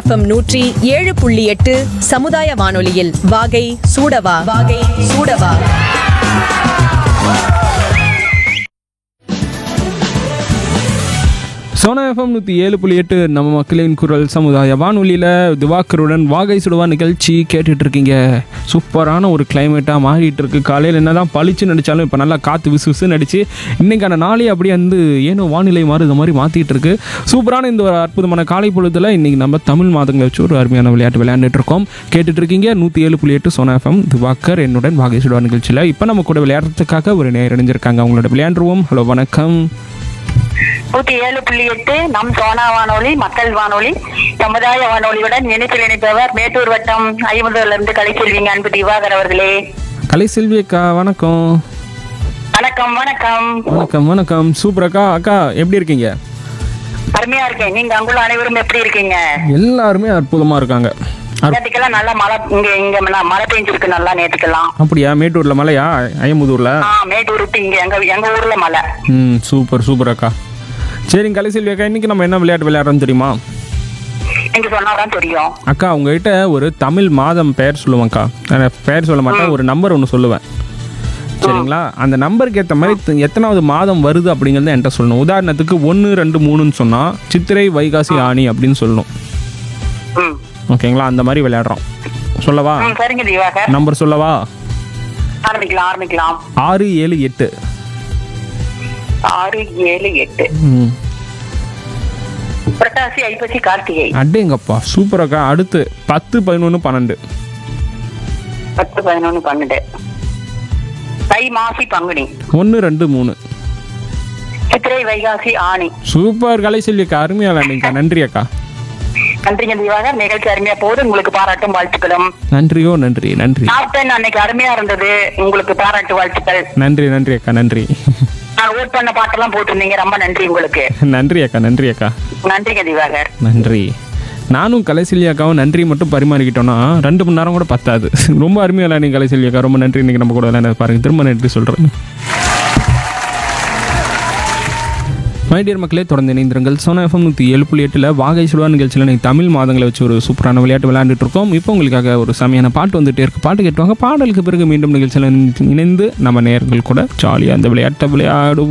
FM நூற்றி ஏழு புள்ளி எட்டு சமுதாய வானொலியில் வாகை சூடவா வாகை சூடவா சோனா எஃப்எம் நூற்றி ஏழு புள்ளி எட்டு நம்ம மக்களின் குரல் சமுதாய வானொலியில் திவாக்கருடன் வாகை சுடுவா நிகழ்ச்சி கேட்டுட்டு இருக்கீங்க சூப்பரான ஒரு கிளைமேட்டாக மாறிட்டு இருக்கு காலையில் என்ன தான் பளிச்சு நடித்தாலும் இப்போ நல்லா காற்று விசு விசு நடிச்சு இன்றைக்கான நாளே அப்படியே வந்து ஏனோ வானிலை மாறு இந்த மாதிரி மாற்றிட்டு இருக்கு சூப்பரான இந்த ஒரு அற்புதமான காலை பொழுதுல இன்றைக்கி நம்ம தமிழ் மாதங்களை வச்சு ஒரு அருமையான விளையாட்டு விளையாண்டுட்டு இருக்கோம் கேட்டுட்டு இருக்கீங்க நூற்றி ஏழு புள்ளி எட்டு சோனா எஃப்எம் திவாக்கர் என்னுடன் வாகை சுடுவா நிகழ்ச்சியில் இப்போ நம்ம கூட விளையாடுறதுக்காக ஒரு நேர் இணைஞ்சிருக்காங்க அவங்களோட விளையாண்டுருவோம் ஹலோ வணக்கம் நூத்தி ஏழு புள்ளி எட்டு நம் சோனா வானொலி மக்கள் வானொலி சமுதாய வானொலியுடன் இணைப்பில் இணைப்பவர் மேட்டூர் வட்டம் ஐம்பதுல இருந்து கலைச்செல்விங்க அன்பு திவாகர் அவர்களே கலை செல்வி அக்கா வணக்கம் வணக்கம் வணக்கம் வணக்கம் வணக்கம் சூப்பர் அக்கா அக்கா எப்படி இருக்கீங்க அருமையா இருக்கேன் நீங்க அங்குள்ள அனைவரும் எப்படி இருக்கீங்க எல்லாருமே அற்புதமா இருக்காங்க அற்- நேற்றுக்கெல்லாம் நல்லா மழை இங்க இங்க ந- மழை பெஞ்சிருக்கு நல்லா நேற்றுக்கெல்லாம் அப்படியா மேட்டூர்ல மலையா ஐயம்புதூர்ல ஆ மேட்டூர் விட்டு இங்க எங்க எங்க ஊர்ல மழை ம் சூப்பர் சூப்பர் அக்கா சரிங்க கலை செல்வி அக்கா இன்னைக்கு நம்ம என்ன விளையாட்டு விளையாடுறோம் தெரியுமா நீங்க சொன்னாதான் தெரியும் அக்கா உங்ககிட்ட ஒரு தமிழ் மாதம் பெயர் சொல்லுவேன்க்கா நான் பெயர் சொல்ல மாட்டேன் ஒரு நம்பர் ஒன்று சொல்லுவேன் சரிங்களா அந்த நம்பருக்கு ஏற்ற மாதிரி த- எத்தனாவது மாதம் வருது அப்படிங்கிறத என்கிட்ட சொல்லணும் உதாரணத்துக்கு ஒன்று ரெண்டு மூணுன்னு சொன்னால் சித்திரை வைகாசி ஆணி அப்படின்னு சொல்லணும் ம் ஓகேங்களா அந்த மாதிரி விளையாடுறோம் சொல்லவா ம், சரிங்க திவாகர் நம்பர் சொல்லவா ஆரம்பிக்கலாம் ஆரம்பிக்கலாம் ஆறு ஏழு எட்டு ஆறு ஏழு எட்டு ம் புரட்டாசி ஐப்பசி கார்த்திகை அடேங்கப்பா சூப்பர் அக்கா அடுத்து பத்து பதினொன்று பன்னெண்டு பத்து பதினொன்னு பன்னெண்டு தை மாசி பங்குனி ஒன்று ரெண்டு மூணு சித்திரை வைகாசி ஆணி சூப்பர் கலை செல்வி அக்கா அருமையாக விளையாண்டிங்கக்கா நன்றி அக்கா நன்றிங்க திவாகர் நிகழ்ச்சி அருமையா போகுது உங்களுக்கு பாராட்டும் வாழ்த்துக்களும் நன்றியோ நன்றி நன்றி நாப்டன் அன்னைக்கு அருமையா இருந்தது உங்களுக்கு பாராட்டு வாழ்த்துக்கள் நன்றி நன்றி அக்கா நன்றி நான் ஓட் பண்ண பாட்டெல்லாம் போட்டிருந்தீங்க ரொம்ப நன்றி உங்களுக்கு நன்றி அக்கா நன்றி அக்கா நன்றிங்க திவாகர் நன்றி நானும் கலைசெல்வி அக்காவும் நன்றி மட்டும் பரிமாறிக்கிட்டோம்னா ரெண்டு மணி நேரம் கூட பத்தாது ரொம்ப அருமையாக விளையாடி கலைசெல்வி அக்கா ரொம்ப நன்றி இன்னைக்கு நம்ம கூட விளையாட பாருங்க திரும்ப நன்றி சொல்கிறேன் மைடியர் மக்களே தொடர்ந்து இணைந்திருங்கள் சோனா எஃப்எம் நூற்றி ஏழு புள்ளி எட்டில் வாகை சுடுவா நிகழ்ச்சியில் இன்னைக்கு தமிழ் மாதங்களை வச்சு ஒரு சூப்பரான விளையாட்டு விளையாண்டுட்டு இருக்கோம் இப்போ உங்களுக்காக ஒரு செமையான பாட்டு வந்துட்டே இருக்கு பாட்டு கேட்டுவாங்க பாடலுக்கு பிறகு மீண்டும் நிகழ்ச்சியில் இணைந்து நம்ம நேர்கள் கூட ஜாலியாக அந்த விளையாட்டை விளையாடுவோம்